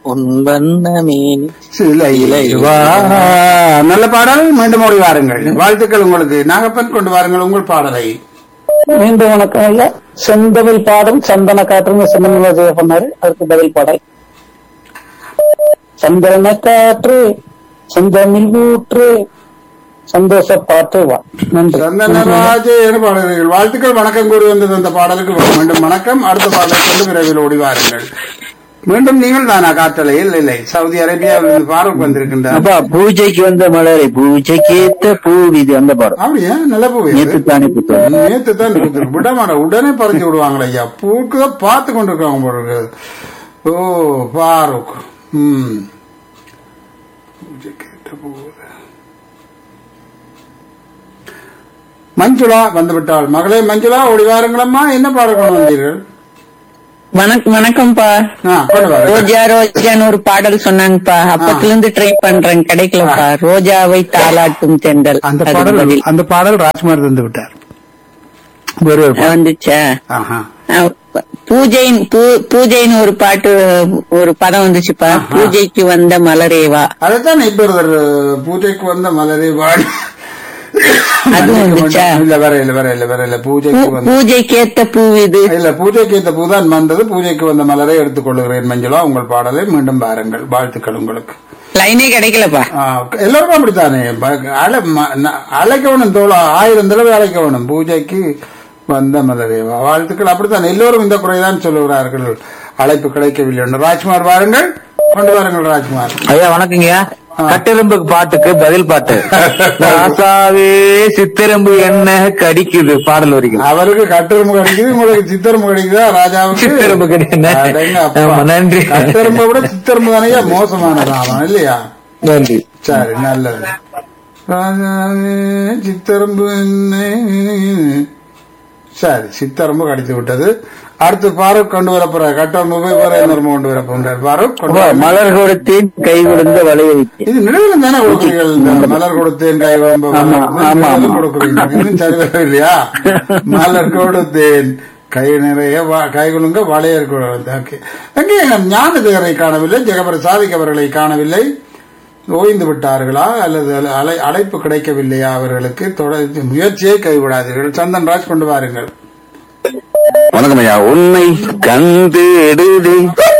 உன் வண்ணமேனி சிலை வா. நல்ல பாடல் மீண்டும் ஓடி வாருங்கள் வாழ்த்துக்கள் உங்களுக்கு நாகப்பன் கொண்டு வாருங்கள் உங்கள் பாடலை மீண்டும் வணக்கம் ஐயா செந்தமிழ் பாடல் சந்தன காற்றுன்னு சின்னமலை பண்ணாரு அதுக்கு பதில் பாடல் சந்தன காற்று செந்தமிழ் ஊற்று சந்தோஷ பாட்டு வா நன்றி சந்தனராஜே என பாடுகிறீர்கள் வாழ்த்துக்கள் வணக்கம் கூறி வந்தது அந்த பாடலுக்கு மீண்டும் வணக்கம் அடுத்த பாடலை கொண்டு விரைவில் ஓடி வாருங்கள் மீண்டும் நீங்கள் தானா காற்றலையில் இல்லை சவுதி அரேபியாவில் பாரூக் வந்திருக்கின்றார் அப்பா பூஜைக்கு வந்த மலரை பூஜைக்கு ஏத்த பூ இது அந்த பாடம் அப்படியா நல்ல பூ இது. நேற்று தானே புத்தகம் நேத்து தான் இருக்குது. விட மாட்டேன் உடனே பறிச்சு விடுவாங்களே ஐயா பூக்கு தான் பார்த்து கொண்டு இருக்காங்க போல இருக்கு. ஓ பாருக் ம் பூஜை கேட்ட போது. மஞ்சுளா வந்து விட்டாள் மகளே மஞ்சுளா ஓடி வாருங்களம்மா என்ன பாட கொண்டு வந்தீர்கள் வணக்கம் வணக்கம்ப்பா ஆ, கொண்டு வாருங்கள். ரோஜா ரோஜான்னு ஒரு பாடல் சொன்னாங்கப்பா அப்பத்துல இருந்து ட்ரை பண்றேன் கிடைக்கலப்பா ரோஜாவை தாளாட்டும் தெண்டல் அந்த அதுக்கு பாடல் பதில். அந்த பாடல் ராஜ்குமார் தந்து விட்டார் வேறு ஒரு பாடல். வந்துச்சா ஆஹா. அஹ், பூஜைன்னு பூ- பூஜைன்னு ஒரு பாட்டு ஒரு பதம் வந்துச்சுப்பா பூஜைக்கு வந்த மலரேவா அதைத்தான் இப்ப ஒருத்தர் பூஜைக்கு வந்த மலரை வாடி அது வந்துச்சா? இல்ல வர இல்ல வர இல்ல வர இல்ல பூஜைக்கு பூ- வந்த பூஜைக்கேத்த பூ இது இல்ல பூஜைக்கு இந்த பூதான் வந்தது பூஜைக்கு வந்த மலரை எடுத்துக் கொள்கிறேன் மஞ்சுளா உங்கள் பாடலை மீண்டும் பாருங்கள் வாழ்த்துக்கள் உங்களுக்கு லைனே கிடைக்கலப்பா ஆ, எல்லாருக்கும் அப்படித்தானே ப- அழ- ம- ந- அழைக்க வேணும் தோழா ஆயிரம் தடவை அழைக்க வேணும் பூஜைக்கு வந்த மலரே வா- வாழ்த்துக்கள் அப்படித்தான் எல்லோரும் இந்த குறைதான் சொல்லுகிறார்கள் அழைப்பு கிடைக்கவில்லை என்று ராஜ்குமார் வாருங்கள் கொண்டு வாருங்கள் ராஜ்குமார் ஐயா வணக்கங்க கட்டெரும்புக்கு பாட்டுக்கு பதில் பாட்டு ராசாவே சித்தெரும்பு என்ன கடிக்குது பாடல் வரிகள் அவருக்கு கட்டெரும்பு கிடைக்குது உங்களுக்கு சித்தரும்பு கிடைக்குதா ராஜாவுக்கு சித்தெரும்பு கிடைக்குது. அடங்க அப்பா. ஆமா, நன்றி. கட்டெரும்பை விட சித்தரும்பு தானே மோசமானது அவன் இல்லையா நன்றி சரி நல்லது ராஜாவே சித்தரும்பு என்ன? சரி சித்தரும்பு கடித்து விட்டது அடுத்து பாரூக் கொண்டு வர போற கட்டரும்பு போய் வேற இன்னொரு கொண்டு வர போகிறார் பாரூக் கொண்டு அப்பா, வாருங்கள். மலர் கொடுத்தேன் கை விழுந்த வளைய வைத்தேன் இது நினைவில் தானே கொடுக்குறீர்கள் இந்த மலர் கொடுத்தேன் கை வம்பு ஆமா, ஆமா, ஆமா. கொடுக்குறீங்க இன்னும் சரி வரவே இல்லையா மலர் கொடுத்தேன் கை நிறைய வா- கை குலுங்க வளையர் ஓகே எங்கே ஞான தேவரை காணவில்லை ஜெகபிரசாதிக் அவர்களை காணவில்லை ஓய்ந்து விட்டார்களா அல்லது அல- அலை அழைப்பு கிடைக்கவில்லையா அவர்களுக்கு தொடர்ந்து முயற்சியை கைவிடாதீர்கள் சந்தன்ராஜ் கொண்டு வாருங்கள் வணக்கம் ஐயா உண்மை கண்டு எடுது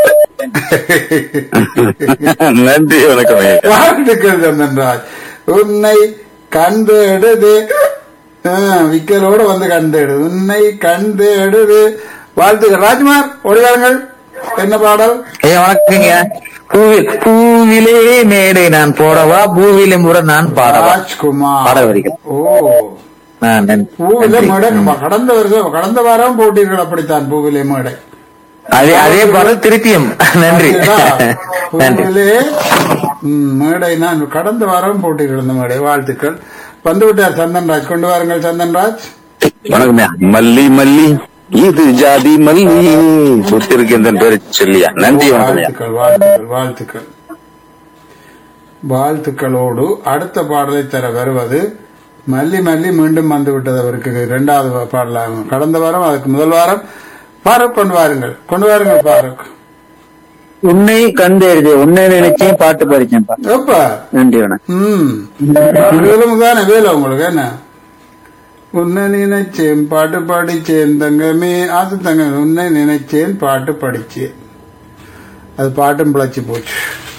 நன்றி வணக்கம் ஐயா வாழ்த்துக்கள் சந்தன்ராஜ் உன்னை கண்டு எடுது ஆ, விக்கலோடு வந்து கண்டு எடுது உன்னை கண்டு எடுது வாழ்த்துக்கள் ராஜ்குமார் ஓடிவாருங்கள் என்ன பாடல் ஐயா வணக்கங்க பூவில் பூவிலே மேடை நான் போடவா பூவிலே முறை நான் பாடவா ராஜ்குமார் பாட வரிகள். ஓ ஆ, நன்றி. பூவிலே நன்றி. மேடை கடந்த வருஷம் கடந்த வாரம் போட்டீர்கள் அப்படித்தான் பூவிலே மேடை அதே அதே பாடல் திருப்பியும் நன்றி பார்த்தீர்களா? நன்றி பூவிலே ம், மேடை நான் கடந்த வாரம் போட்டீர்கள் இந்த மேடை வாழ்த்துக்கள் வந்து விட்டார் சந்தன்ராஜ் கொண்டு வாருங்கள் சந்தன்ராஜ் வணக்கம்யா மல்லி மல்லி இது ஜாதி மல்லி சுத்திருக்கின்ற பேரு சொல்லியா நன்றி வணக்கம்யா வாழ்த்துக்கள் வாழ்த்துக்கள் வாழ்த்துக்கள் வாழ்த்துக்களோடு அடுத்த பாடலை தர வருவது மல்லி மல்லி மீண்டும் வந்து விட்டது அவருக்கு இரண்டாவது பாடலாகும் கடந்த வாரம் அதுக்கு முதல் வாரம் பாரூக் கொண்டு வாருங்கள் கொண்டு வாருங்கள் பாரூக் உன்னை கண்டு எழுது உன்னை நினைச்சேன் பாட்டு படிச்சேன்ப்பா எப்ப நன்றி வணக்கம் ம் வேலும் தானே வேலை உங்களுக்கு என்ன உன்னை நினைச்சேன் பாட்டு படிச்சேன் தங்கமே அது தங்கமே உன்னை நினைச்சேன் பாட்டு படிச்சேன் அது பாட்டும் பிழைச்சு போச்சு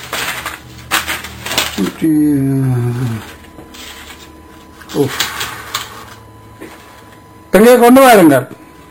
உஃப். எங்கே கொண்டு வாருங்கள்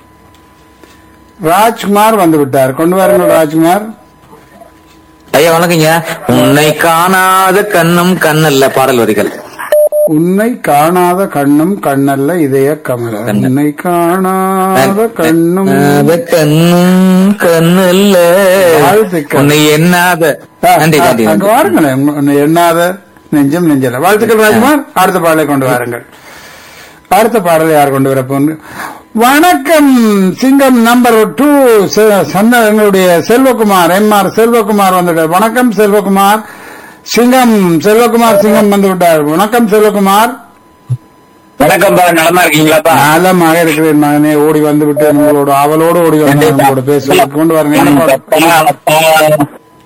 ராஜ்குமார் வந்து விட்டார் கொண்டு வாருங்கள் ராஜ்குமார் ஐயா வணக்கங்க உன்னை காணாத கண்ணும் கண்ணல்ல பாடல் வரிகள் உன்னை காணாத கண்ணும் கண்ணல்ல இதய கமல உன்னை காணாத கண்ணும் காணாத கண்ணும் கண்ணல்ல வாழ்த்துக்கள். உன்னை எண்ணாத நன்றி நன்றி அங்க நன்றி வாருங்களேன் உன்னை எண்ணாத நெஞ்சம் நெஞ்சல வாழ்த்துக்கள் ராஜ்குமார் அடுத்த பாடலை கொண்டு வாருங்கள் அடுத்த பாடலை யார் கொண்டு வரப்போன்னு வணக்கம் சிங்கம் நம்பர் டூ சந்த எங்களுடைய செல்வகுமார் எம் ஆர் செல்வகுமார் வந்துட்டார் வணக்கம் செல்வகுமார் சிங்கம் செல்வகுமார் சிங்கம் வந்து விட்டார் வணக்கம் செல்வகுமார் வணக்கம் நலமா இருக்கீங்களாப்பா நலமாக இருக்கிறேன் மகனே ஓடி வந்து விட்டு உங்களோட அவளோடு ஓடி வந்து உங்களோட பேசுவதற்கு கொண்டு வாருங்க என்ன பாடல்?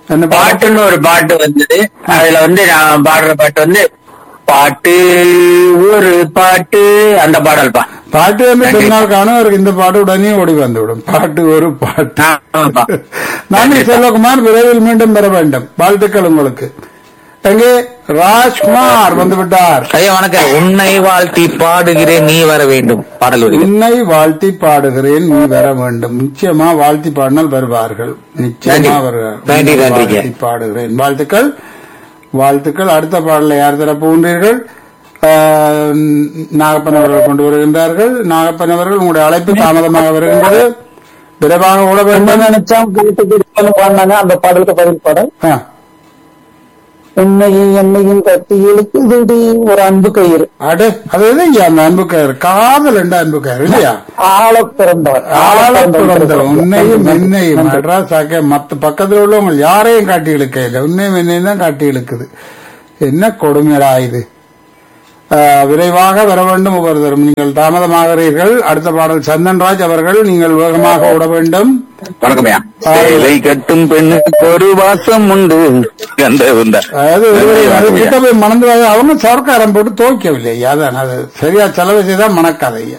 என்ன பாட்டு பாட்டுன்னு ஒரு பாட்டு வந்தது அதுல வந்து நான் பாடுற பாட்டு வந்து பாட்டு ஒரு பாட்டு அந்த பாடல் பா பாட்டு வந்து பின்னால் காணும் அவருக்கு இந்த பாட்டு உடனே ஓடி வந்துவிடும் பாட்டு ஒரு பாட்டு ஆமாப்பா. நன்றி செல்வகுமார் விரைவில் மீண்டும் பெற வேண்டும் வாழ்த்துக்கள் உங்களுக்கு எங்கே ராஜ்குமார் வந்து விட்டார் ஐயா வணக்கம் உன்னை வாழ்த்தி பாடுகிறேன் நீ வர வேண்டும் பாடல் வரிகள் உன்னை வாழ்த்தி பாடுகிறேன் நீ வர வேண்டும் நிச்சயமா வாழ்த்தி பாடினால் வருவார்கள் நிச்சயமா நன்றி. வருவார்கள் நன்றி, உன்னை நன்றிங்க. வாழ்த்தி பாடுகிறேன் வாழ்த்துக்கள் வாழ்த்துக்கள் அடுத்த பாடலை யார் தர போகின்றீர்கள் ஆஹ், நாகப்பன் அவர்கள் கொண்டு வருகின்றார்கள் நாகப்பன் அவர்கள் உங்களுடைய அழைப்பு தாமதமாக வருகின்றது விரைவாக ஓட என்ன வேண்டும் நினைச்சா வீட்டுக்கு பாடினாங்க அந்த பாடலுக்கு பதில் பாடல் ஆ, என்னையும் என்னையும் கட்டி இழுக்குதுடி ஒரு அன்பு கயிறு அடே அது எது ஐயா அந்த அன்பு கயிறு காதல் என்ற அன்பு கயிறு இல்லையா ஆழ பிறந்தவர் ஆள பிறந்தவன் உன்னையும் என்னையும் மெட்ராஸ் ஆக்க மத்த பக்கத்துல உள்ளவங்க யாரையும் காட்டி இழுக்க இல்லை உன்னையும் என்னையும் தான் காட்டி இழுக்குது என்ன கொடுமைடா இது ஆஹ், விரைவாக வர வேண்டும் ஒவ்வொருத்தரும் நீங்கள் தாமதமாகிறீர்கள் அடுத்த பாடல் சந்தன்ராஜ் அவர்கள் நீங்கள் வேகமாக ஓட வேண்டும் வணக்கம்யா சேலை கட்டும் பெண்ணுக்கு ஒரு வாசம் உண்டு கந்த உண்ட அதாவது ஒருவரை அது கிட்ட போய் மணந்து வர- அவங்க சர்க்காரம் போட்டு துவைக்கவில்லை ஐயா அதான் அது சரியா செலவு செய்தா மணக்காத ஐயா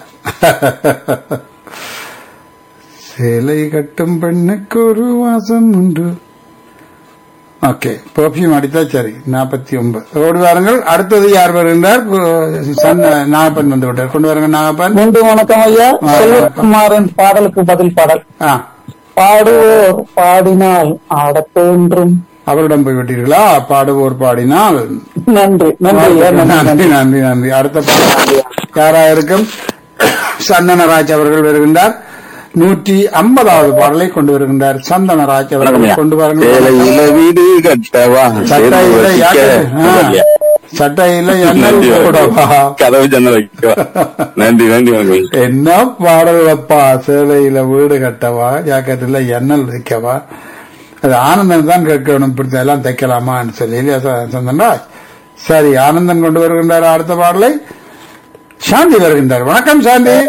சேலை கட்டும் பெண்ணுக்கு ஒரு வாசம் உண்டு ஓகே பெர்ஃபியூம் அடித்தா சரி நாற்பத்தி ஒன்பது ஓடி வாருங்கள் அடுத்தது யார் வருகின்றார் கு- சன் நாகப்பன் வந்து விட்டார் கொண்டு வாருங்க நாகப்பன் மீண்டும் வணக்கம் ஐயா ஆ. செல்வகுமாரின் பாடலுக்கு பதில் பாடல் ஆ பாடுவோர் பாடினால் ஆடத் தோன்றும் அவரிடம் போய் விட்டீர்களா பாடுவோர் பாடினால் நன்றி நன்றி ஐயா நன்றி நன்றி நன்றி நன்றி நன்றி அடுத்த பாடல் யாரா இருக்கும் சந்தனராஜ் அவர்கள் வருகின்றார் நூற்றி ஐம்பதாவது பாடலை கொண்டு வருகின்றார் சந்தனராஜ் அவர்கள் கொண்டு வாருங்கள் சேலையில வீடு கட்டவா சட்டையில யாரு- ஆ, சட்டையில எண்ணெய் போடவா கதவு ஜன்னல் வைக்கவா நன்றி நன்றி வணக்கம் என்ன பாடல் அப்பா சேலையில வீடு கட்டவா ஜாக்கெட்டில் எண்ணெய் வைக்கவா அது ஆனந்தன் தான் கேட்கணும் இப்படி எல்லாம் தைக்கலாமான்னு சொல்லி இல்லையா ச- சந்தன்ராஜ் சரி ஆனந்தன் கொண்டு வருகின்றார் அடுத்த பாடலை சாந்தி வருகின்றார் வணக்கம் சாந்தி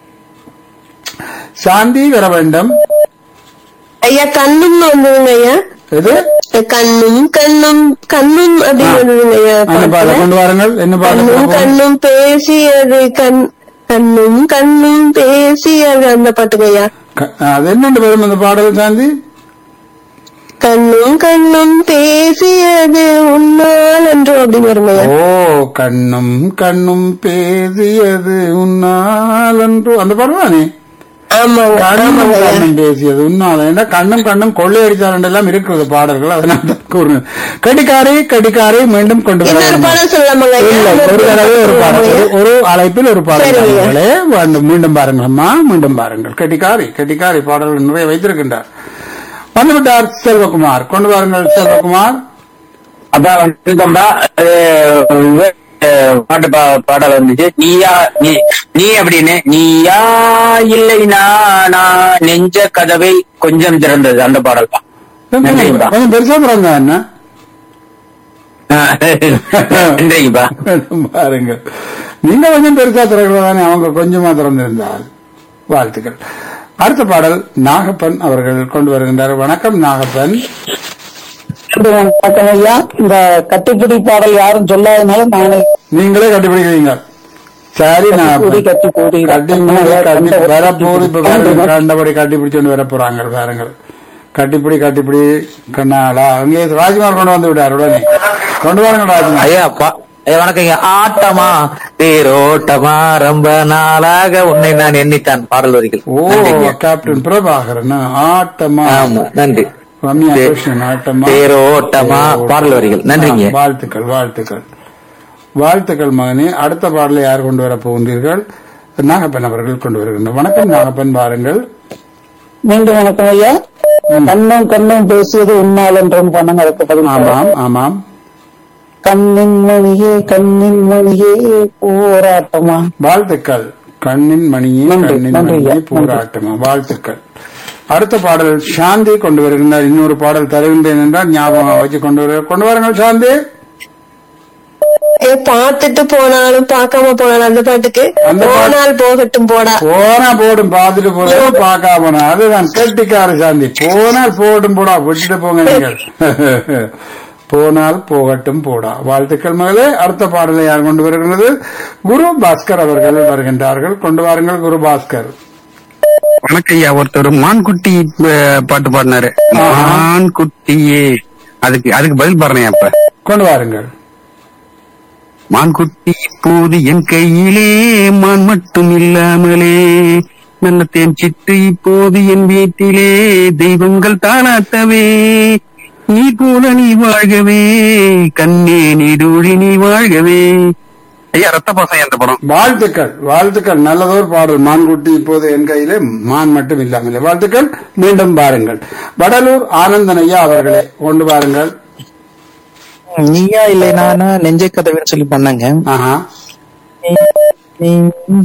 சாந்தி வர வேண்டும் ஐயா கண்ணும் வந்ததுங்க ஐயா எது கண்ணும் கண்ணும் கண்ணும் அப்படின்னு வந்ததுங்க ஐயா அந்த பாடலை பாட்டுல. கொண்டு வாருங்கள் என்ன கண்ணும் பாடல் கண்ணும் பேசியது கண் கண்ணும் கண்ணும் பேசியது அந்த பாட்டுங்க ஐயா க- அது என்னென்று வரும் அந்த பாடல் சாந்தி கண்ணும் கண்ணும் பேசியது உன்னால் என்று அப்படின்னு வருங்க ஐயா ஓ கண்ணும் கண்ணும் பேசியது உன்னால் என்று அந்த பாடல் தானே ஆமாங்க கண்ணும் ஆமாங்க ஐயா கண்ணும் பேசியது உன்னால் ஏன்னா கண்ணும் கண்ணும் கொள்ளையடிச்சார் எல்லாம் இருக்கிறது பாடல்கள் அதனால தான் கூறுங்க கடிகாரை கடிகாரை மீண்டும் கொண்டு வர இன்னொரு வேண்டும். பாடம் சொல்லலாமாங்க ஐயா இல்ல ஒரு தடவை ஒரு பாடல் ஒரு- ஒரு அழைப்பில் ஒரு பாடல் சரிங்க. பாருங்களே. வேண்டும் மீண்டும் பாருங்கள் அம்மா மீண்டும் பாருங்கள் கெட்டிக்காரி கெட்டிக்காரி பாடல்கள் நிறைய வைத்திருக்கின்றார் வந்துவிட்டார் செல்வகுமார் கொண்டு வாருங்கள் செல்வகுமார் அதான் வணக்கம்டா அஹ் அஹ் பாட்டு பா- பாடல் வந்துச்சு நீயா நீ நீ அப்படின்னு நீயா இல்லை நானா நெஞ்ச கதவை கொஞ்சம் திறந்தது அந்த பாடல் தான் நன்றிங்கப்பா கொஞ்சம் பெருசா பிறந்தா என்ன நன்றிங்கப்பா பாருங்க நீங்க கொஞ்சம் பெருசா திறக்கிறதானே அவங்க கொஞ்சமா திறந்திருந்தால் வாழ்த்துக்கள் அடுத்த பாடல் நாகப்பன் அவர்கள் கொண்டு வருகின்றார் வணக்கம் நாகப்பன் மீண்டும் வணக்கம் ஐயா இந்த கட்டிப்பிடி பாடல் யாரும் சொல்லாதனால நானே நீங்களே கண்டுபிடிக்கிறீங்க சரி நான் கூடி கட்டி கூடி கட்டி மூடி கட்டி வரப்போது இப்ப பாருங்க, கண்டபடி கட்டி பிடிச்சோண்டு வர போறாங்க பாருங்கள் கட்டிப்பிடி கட்டிப்பிடி கண்ணாளா அங்கே ராஜ்குமார் கொண்டு வந்து விட்டார் உடனே கொண்டு வாருங்க ராஜ்குமார் ஐயா பா ஐயா வணக்கங்க ஆட்டமா தேரோட்டமா ரொம்ப நாளாக உன்னை நான் எண்ணித்தான் பாடல் வரிகள் ஓ நன்றிங்க. கேப்டன் பிரபாகரன் ஆட்டமா ஆமா நன்றி ரம்யா தே- கிருஷ்ணன் ஆட்டமா தேரோட்டமா பாடல் வரிகள் நன்றிங்க ஆ, வாழ்த்துக்கள் வாழ்த்துக்கள் வாழ்த்துக்கள் மகனே அடுத்த பாடலை யார் கொண்டு வர போகின்றீர்கள் நாகப்பன் அவர்கள் கொண்டு வருகின்றனர் வணக்கம் நாகப்பன் வாருங்கள் மீண்டும் வணக்கம் ஐயா கண்ணும் கண்ணும் பேசியது உன்னால் என்றும் பண்ணங்க அதுக்கு பதில் பாடல். ஆமாம் ஆமாம் கண்ணின் மணியே கண்ணின் மணியே போராட்டமா வாழ்த்துக்கள் கண்ணின் மணியே நன்றி, கண்ணின் நன்றி மணியே ஐயா, போராட்டமா வாழ்த்துக்கள் அடுத்த பாடல் சாந்தி கொண்டு வருகின்றார் இன்னொரு பாடல் தருகின்றேன் என்றால் ஞாபகம் வச்சு கொண்டு வர கொண்டு வாருங்கள் சாந்தி ஏ பார்த்துட்டு போனாலும் பார்க்காம போனாலும் அந்த பாட்டுக்கு அந்த பாட்டு- போனால் போகட்டும் போடா போனா போடும் பார்த்துட்டு போதும் பார்க்காம போனா அதுதான் கெட்டிக்கார சாந்தி போனால் போகட்டும் போடா விட்டுட்டு போங்க நீங்கள் போனால் போகட்டும் போடா வாழ்த்துக்கள் மகளே அடுத்த பாடலை யார் கொண்டு வருகிறது குரு பாஸ்கர் அவர்கள் வருகின்றார்கள் கொண்டு வாருங்கள் குரு பாஸ்கர் வணக்கம் ஐயா ஒருத்தர் மான்குட்டி அஹ், பாட்டு பாடினாரு மான்குட்டியே அதுக்கு அதுக்கு பதில் பாடுறேன் அப்ப கொண்டு வாருங்கள் மான்குட்டி இப்போது என் கையிலே மான் மட்டும் இல்லாமலே நல்ல தேன் சிட்டு இப்போது என் வீட்டிலே தெய்வங்கள் தானாட்டவே நீ போல நீ வாழ்கவே கண்ணே நீடூழி நீ வாழ்கவே ஐயா ரத்த பாசம் என்ற படம் வாழ்த்துக்கள் வாழ்த்துக்கள் நல்லதோர் பாடல் மான்குட்டி இப்போது என் கையிலே மான் மட்டும் இல்லாமல் வாழ்த்துக்கள் மீண்டும் பாருங்கள் வடலூர் ஆனந்தன் ஐயா அவர்களே கொண்டு வாருங்கள் நீயா இல்லை நானா நெஞ்சை கதவுன்னு சொல்லி பண்ணாங்க ஆஹா நெஞ்ச